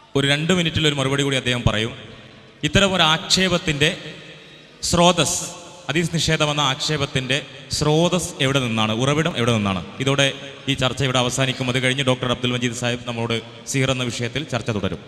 ഒരു രണ്ട് മിനിറ്റിൽ ഒരു മറുപടി കൂടി അദ്ദേഹം പറയും ഇത്തരം ഒരു ആക്ഷേപത്തിൻ്റെ സ്രോതസ് അതീസ് നിഷേധം എന്ന ആക്ഷേപത്തിൻ്റെ സ്രോതസ് എവിടെ നിന്നാണ് ഉറവിടം എവിടെ നിന്നാണ് ഇതോടെ ഈ ചർച്ച ഇവിടെ അവസാനിക്കും അത് കഴിഞ്ഞ് ഡോക്ടർ അബ്ദുൽ മജീദ് സാഹിബ് നമ്മളോട് സിഹർ എന്ന വിഷയത്തിൽ ചർച്ച തുടരും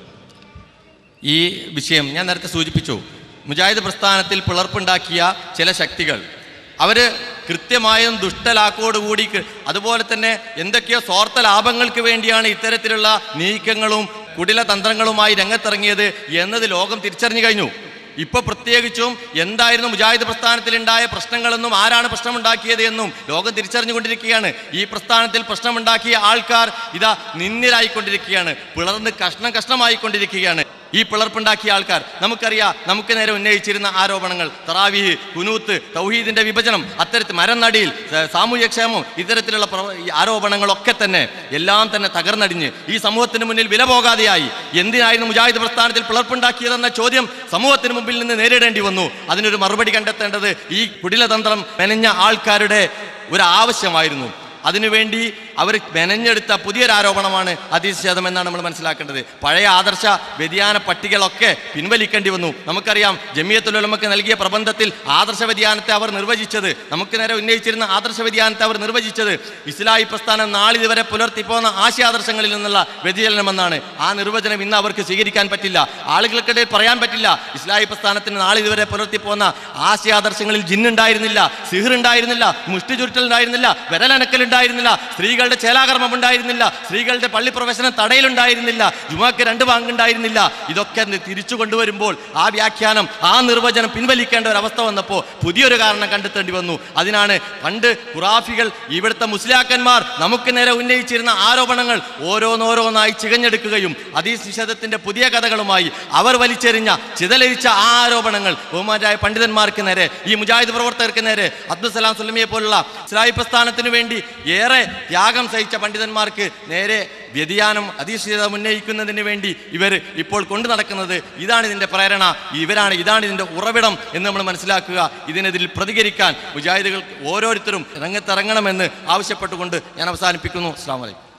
ഈ വിഷയം ഞാൻ നേരത്തെ സൂചിപ്പിച്ചു മുജാഹിദ് പ്രസ്ഥാനത്തിൽ പിളർപ്പുണ്ടാക്കിയ ചില ശക്തികൾ അവർ കൃത്യമായും ദുഷ്ടലാക്കോടുകൂടി ക- അതുപോലെ തന്നെ എന്തൊക്കെയോ സ്വാർത്ഥ ലാഭങ്ങൾക്ക് വേണ്ടിയാണ് ഇത്തരത്തിലുള്ള നീക്കങ്ങളും കുടില തന്ത്രങ്ങളുമായി രംഗത്തിറങ്ങിയത് എന്നത് ലോകം തിരിച്ചറിഞ്ഞു കഴിഞ്ഞു ഇപ്പൊ പ്രത്യേകിച്ചും എന്തായിരുന്നു മുജാഹിദ് പ്രസ്ഥാനത്തിലുണ്ടായ പ്രശ്നങ്ങളെന്നും ആരാണ് പ്രശ്നമുണ്ടാക്കിയത് എന്നും ലോകം തിരിച്ചറിഞ്ഞുകൊണ്ടിരിക്കുകയാണ് ഈ പ്രസ്ഥാനത്തിൽ പ്രശ്നമുണ്ടാക്കിയ ആൾക്കാർ ഇതാ നിന്നിലായിക്കൊണ്ടിരിക്കുകയാണ് പിളർന്ന് കഷ്ണം കഷ്ണമായിക്കൊണ്ടിരിക്കുകയാണ് ഈ പിളർപ്പുണ്ടാക്കിയ ആൾക്കാർ നമുക്കറിയാം നമുക്ക് നേരെ ഉന്നയിച്ചിരുന്ന ആരോപണങ്ങൾ തറാവീഹ് കുനൂത്ത് തൗഹീദിന്റെ വിഭജനം അത്തരത്തിൽ മരനടിയിൽ സ- സാമൂഹ്യക്ഷേമം ഇത്തരത്തിലുള്ള പ്രവ- ഈ ആരോപണങ്ങളൊക്കെ തന്നെ എല്ലാം തന്നെ തകർന്നടിഞ്ഞ് ഈ സമൂഹത്തിന് മുന്നിൽ വില പോകാതെയായി എന്തിനായിരുന്നു മുജാഹിദ് പ്രസ്ഥാനത്തിൽ പിളർപ്പുണ്ടാക്കിയതെന്ന ചോദ്യം സമൂഹത്തിന് മുമ്പിൽ നിന്ന് നേരിടേണ്ടി വന്നു അതിനൊരു മറുപടി കണ്ടെത്തേണ്ടത് ഈ കുടിലതന്ത്രം മെനഞ്ഞ ആൾക്കാരുടെ ഒരു ആവശ്യമായിരുന്നു അതിനുവേണ്ടി അവർ മെനഞ്ഞെടുത്ത പുതിയൊരു ആരോപണമാണ് അതിശേദം എന്നാണ് നമ്മൾ മനസ്സിലാക്കേണ്ടത് പഴയ ആദർശ വ്യതിയാന പട്ടികളൊക്കെ പിൻവലിക്കേണ്ടി വന്നു നമുക്കറിയാം ജമിയത്തുലമക്ക് നൽകിയ പ്രബന്ധത്തിൽ ആദർശ വ്യതിയാനത്തെ അവർ നിർവചിച്ചത് നമുക്ക് നേരെ ഉന്നയിച്ചിരുന്ന ആദർശ വ്യതിയാനത്തെ അവർ നിർവചിച്ചത് ഇസ്ലാഹി പ്രസ്ഥാനം നാളിതുവരെ പുലർത്തിപ്പോന്ന ആശയാദർശങ്ങളിൽ നിന്നുള്ള വ്യതിചലനമെന്നാണ് ആ നിർവചനം ഇന്ന് അവർക്ക് സ്വീകരിക്കാൻ പറ്റില്ല ആളുകൾക്കിടയിൽ പറയാൻ പറ്റില്ല ഇസ്ലാഹി പ്രസ്ഥാനത്തിന് നാളിതുവരെ പുലർത്തിപ്പോന്ന ആശയാദർശങ്ങളിൽ ജിന്നുണ്ടായിരുന്നില്ല സിഹിർ ഉണ്ടായിരുന്നില്ല മുഷ്ടി ചുരുട്ടൽ ഉണ്ടായിരുന്നില്ല വിരലനക്കൽ ഉണ്ടായിരുന്നില്ല സ്ത്രീകളുടെ ചേലാകർമ്മം ഉണ്ടായിരുന്നില്ല സ്ത്രീകളുടെ പള്ളിപ്രവേശനം തടയിലുണ്ടായിരുന്നില്ല ജുമാക്ക് രണ്ട് ബാങ്കുണ്ടായിരുന്നില്ല ഇതൊക്കെ നി- തിരിച്ചു കൊണ്ടുവരുമ്പോൾ ആ വ്യാഖ്യാനം ആ നിർവചനം പിൻവലിക്കേണ്ട ഒരു അവസ്ഥ വന്നപ്പോൾ പുതിയൊരു കാരണം കണ്ടെത്തേണ്ടി വന്നു അതിനാണ് പണ്ട് ഖുറാഫികൾ ഇവിടുത്തെ മുസ്ലിയാക്കന്മാർ നമുക്ക് നേരെ ഉന്നയിച്ചിരുന്ന ആരോപണങ്ങൾ ഓരോന്നോരോന്നായി ചികഞ്ഞെടുക്കുകയും അതീസ് നിഷേധത്തിന്റെ പുതിയ കഥകളുമായി അവർ വലിച്ചെറിഞ്ഞ ചിതലരിച്ച ആ ആരോപണങ്ങൾ ബഹുമാനായ പണ്ഡിതന്മാർക്ക് നേരെ ഈ മുജാഹിദ് പ്രവർത്തകർക്ക് നേരെ അബ്ദുസലാം സുലമിയെ പോലുള്ള ഇസ്ലാഹി പ്രസ്ഥാനത്തിന് വേണ്ടി ഏറെ ത്യാഗം സഹിച്ച പണ്ഡിതന്മാർക്ക് നേരെ വ്യതിയാനം അതീക്ഷിതം ഉന്നയിക്കുന്നതിന് വേണ്ടി ഇവർ ഇപ്പോൾ കൊണ്ടു നടക്കുന്നത് ഇതാണ് ഇതിന്റെ പ്രേരണ ഇവരാണ് ഇതാണ് ഇതിന്റെ ഉറവിടം എന്ന് നമ്മൾ മനസ്സിലാക്കുക ഇതിനെതിൽ പ്രതികരിക്കാൻ മുജാഹിദുകൾ ഓരോരുത്തരും രംഗത്തിറങ്ങണമെന്ന് ആവശ്യപ്പെട്ടുകൊണ്ട് ഞാൻ അവസാനിപ്പിക്കുന്നു അസ്സാം വലൈക്കും